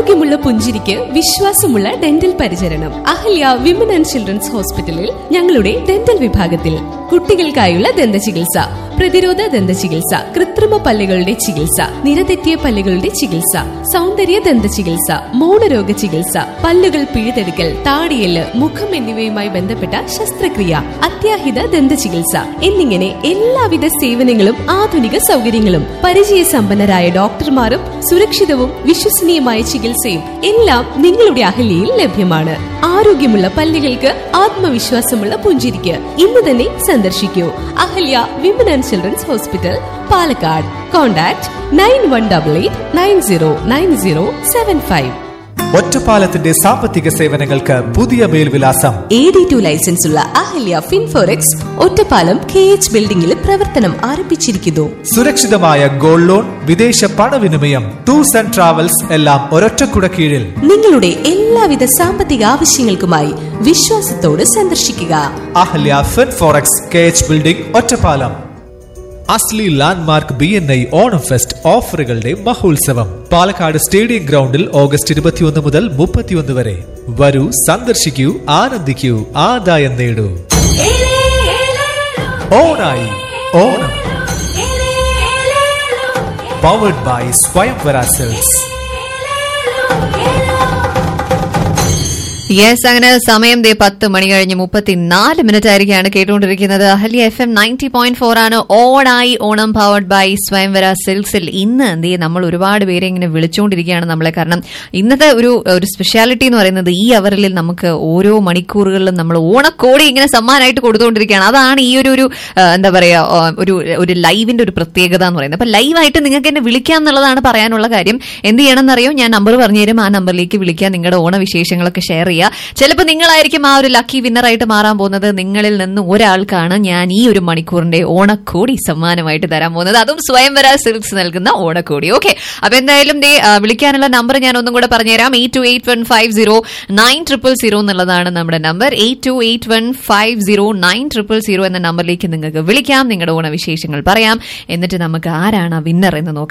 ആരോഗ്യമുള്ള പുഞ്ചിരിക്ക് വിശ്വാസമുള്ള ഡെന്റൽ പരിചരണം അഹല്യ വിമൻ ആൻഡ് ചിൽഡ്രൻസ് ഹോസ്പിറ്റലിൽ ഞങ്ങളുടെ ഡെന്റൽ വിഭാഗത്തിൽ കുട്ടികൾക്കായുള്ള ദന്ത ചികിത്സ പ്രതിരോധ ദന്ത ചികിത്സ കൃത്രിമ പല്ലുകളുടെ ചികിത്സ നിരതെറ്റിയ പല്ലുകളുടെ ചികിത്സ സൗന്ദര്യ ദന്ത ചികിത്സ മൗനരോഗ ചികിത്സ പല്ലുകൾ പിഴുതെടുക്കൽ താടിയല് മുഖം എന്നിവയുമായി ബന്ധപ്പെട്ട ശസ്ത്രക്രിയ അത്യാഹിത ദന്ത ചികിത്സ എന്നിങ്ങനെ എല്ലാവിധ സേവനങ്ങളും ആധുനിക സൗകര്യങ്ങളും പരിചയസമ്പന്നരായ ഡോക്ടർമാരും സുരക്ഷിതവും വിശ്വസനീയമായ ചികിത്സയും എല്ലാം നിങ്ങളുടെ അഹല്യയിൽ ലഭ്യമാണ് ആരോഗ്യമുള്ള പല്ലുകൾക്ക് ആത്മവിശ്വാസമുള്ള പുഞ്ചിരിക്ക് ഇന്ന് തന്നെ സന്ദർശിക്കൂ Ahalia women and children's hospital Palakkad contact nine one double eight nine zero nine zero seven five ഒറ്റപ്പാലത്തിന്റെ സാമ്പത്തിക സേവനങ്ങൾക്ക് പുതിയ മേൽവിലാസം എ ഡി ടു ലൈസൻസ് ഉള്ള അഹല്യ ഫിൻഫോറെക്സ് ഒറ്റപ്പാലം കെ എച്ച് ബിൽഡിംഗിൽ പ്രവർത്തനം ആരംഭിച്ചിരിക്കുന്നു സുരക്ഷിതമായ ഗോൾഡ് ലോൺ വിദേശ പണവിനിമയം ടൂർസ് ആൻഡ് ട്രാവൽസ് എല്ലാം ഒരൊറ്റക്കുട കീഴിൽ നിങ്ങളുടെ എല്ലാവിധ സാമ്പത്തിക ആവശ്യങ്ങൾക്കുമായി വിശ്വാസത്തോട് സന്ദർശിക്കുക Ahalia Finforex K H building Ottapalam അസ്ലി landmark B N I Onam fest ഓഫറുകളുടെ മഹോത്സവം പാലക്കാട് സ്റ്റേഡിയം ഗ്രൗണ്ടിൽ ഓഗസ്റ്റ് ഇരുപത്തിയൊന്ന് മുതൽ മുപ്പത്തിയൊന്ന് വരെ വരൂ സന്ദർശിക്കൂ ആനന്ദിക്കൂ ആദായം നേടൂ ഓണായി Onam powered by Swayamvara Silks yes അങ്ങനെ സമയം ദേ പത്ത് മണി കഴിഞ്ഞ് മുപ്പത്തിനാല് മിനിറ്റ് ആയിരിക്കാണ് കേട്ടുകൊണ്ടിരിക്കുന്നത് Ahalia F M ninety point four ആണ് ഓണായി ഓണം പവർഡ് ബൈ സ്വയംവര സിൽക്സിൽ ഇന്ന് എന്ത് ചെയ്യും നമ്മൾ ഒരുപാട് പേരെ ഇങ്ങനെ വിളിച്ചുകൊണ്ടിരിക്കുകയാണ് നമ്മളെ കാരണം ഇന്നത്തെ ഒരു ഒരു സ്പെഷ്യാലിറ്റി എന്ന് പറയുന്നത് ഈ അവറിൽ നമുക്ക് ഓരോ മണിക്കൂറുകളിലും നമ്മൾ ഓണക്കോടി ഇങ്ങനെ സമ്മാനമായിട്ട് കൊടുത്തുകൊണ്ടിരിക്കുകയാണ് അതാണ് ഈ ഒരു ഒരു ആ, എന്താ പറയാ ആ, ഒരു ഒരു ലൈവിന്റെ ഒരു പ്രത്യേകത എന്ന് പറയുന്നത് അപ്പൊ ലൈവായിട്ട് നിങ്ങൾക്ക് എന്നെ വിളിക്കാം എന്നുള്ളതാണ് പറയാനുള്ള കാര്യം എന്ത് ചെയ്യണം എന്നറിയോ ഞാൻ നമ്പർ പറഞ്ഞുതരും ആ നമ്പറിലേക്ക് വിളിക്കുക നിങ്ങളുടെ ഓണവിശേഷങ്ങളൊക്കെ ഷെയർ ചെയ്യുക ചിലപ്പോൾ നിങ്ങളായിരിക്കും ആ ഒരു ലക്കി വിന്നറായിട്ട് മാറാൻ പോകുന്നത് നിങ്ങളിൽ നിന്ന് ഒരാൾക്കാണ് ഞാൻ ഈ ഒരു മണിക്കൂറിന്റെ ഓണക്കോടി സമ്മാനമായിട്ട് തരാൻ പോകുന്നത് അതും സ്വയംവര സിൽക്സ് നൽകുന്ന ഓണക്കോടി ഓക്കെ അപ്പൊ എന്തായാലും ദേ ആ, വിളിക്കാനുള്ള നമ്പർ ഞാൻ ഒന്നും കൂടെ പറഞ്ഞുതരാം eight two eight one five zero nine triple zero എന്നുള്ളതാണ് നമ്മുടെ number eight two eight one five zero nine triple zero എന്ന നമ്പറിലേക്ക് നിങ്ങൾക്ക് വിളിക്കാം നിങ്ങളുടെ ഓണവിശേഷങ്ങൾ പറയാം എന്നിട്ട് നമുക്ക് ആരാണ് വിന്നർ എന്ന് നോക്കാം